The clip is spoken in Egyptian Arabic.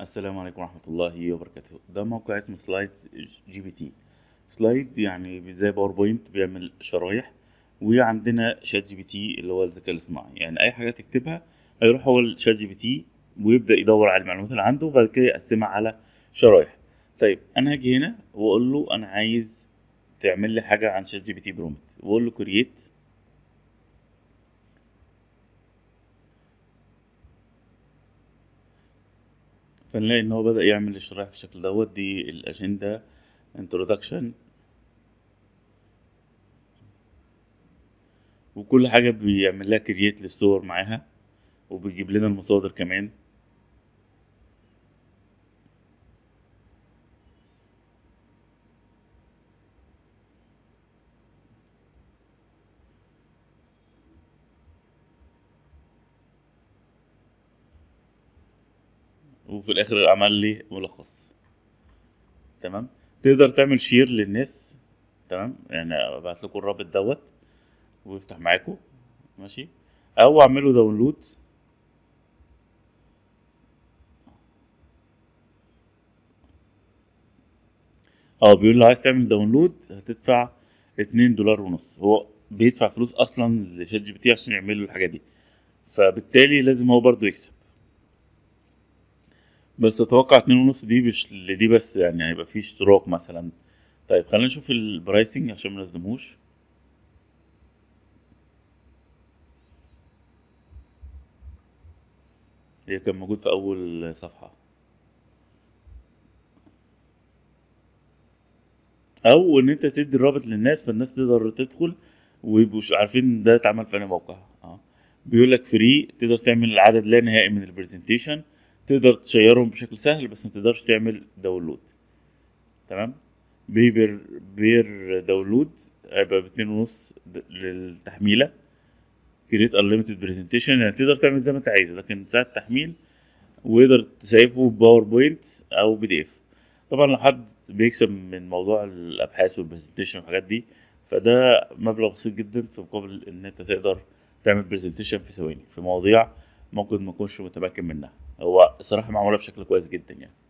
السلام عليكم ورحمة الله وبركاته ده موقع اسمه سلايد جي بي تي سلايد يعني زي باوربوينت بيعمل شرايح وعندنا شات جي بي تي اللي هو الذكاء الاصطناعي يعني اي حاجة تكتبها هيروح هو الشات جي بي تي ويبدأ يدور على المعلومات اللي عنده وبعد كده يقسمها على شرايح طيب انا هاجي هنا واقول له انا عايز تعمل لي حاجة عن شات جي بي تي برومت واقول له كرييت فنلاقي ان هو بدأ يعمل الشرايح بالشكل دوت دي الاجندة introduction وكل حاجة بيعمل لها كرييت للصور معاها وبيجيب لنا المصادر كمان وفي الاخر عمل لي ملخص تمام تقدر تعمل شير للناس تمام يعني ابعت لكم الرابط دوت ويفتح معاكم ماشي او اعمله داونلود اه بيقول لو عايز تعمل داونلود هتدفع اتنين دولار ونص هو بيدفع فلوس اصلا لشات جي بي تي عشان يعمل له الحاجه دي فبالتالي لازم هو برضو يكسب بس اتوقع اتنين ونص دي مش لدي بس يعني هيبقى فيه اشتراك مثلا طيب خلينا نشوف البرايسنج عشان منظلموش هي كان موجود في اول صفحة او ان انت تدي الرابط للناس فالناس تقدر تدخل ويبقوا عارفين ده اتعمل في انهي موقع اه بيقول لك فري تقدر تعمل عدد لا نهائي من البرزنتيشن تقدر تشيرهم بشكل سهل بس ما تقدرش تعمل داونلود تمام بيبر بير داونلود هيبقى باتنين ونص للتحميلة كريت unlimited برزنتيشن يعني تقدر تعمل زي ما انت عايز لكن ساعة تحميل ويقدر تسيفه بباوربوينت او بي دي اف طبعا لو حد بيكسب من موضوع الابحاث والبرزنتيشن والحاجات دي فده مبلغ بسيط جدا في مقابل ان انت تقدر تعمل برزنتيشن في ثواني في مواضيع ممكن ما تكونش متمكن منها هو الصراحه معموله بشكل كويس جدا يعني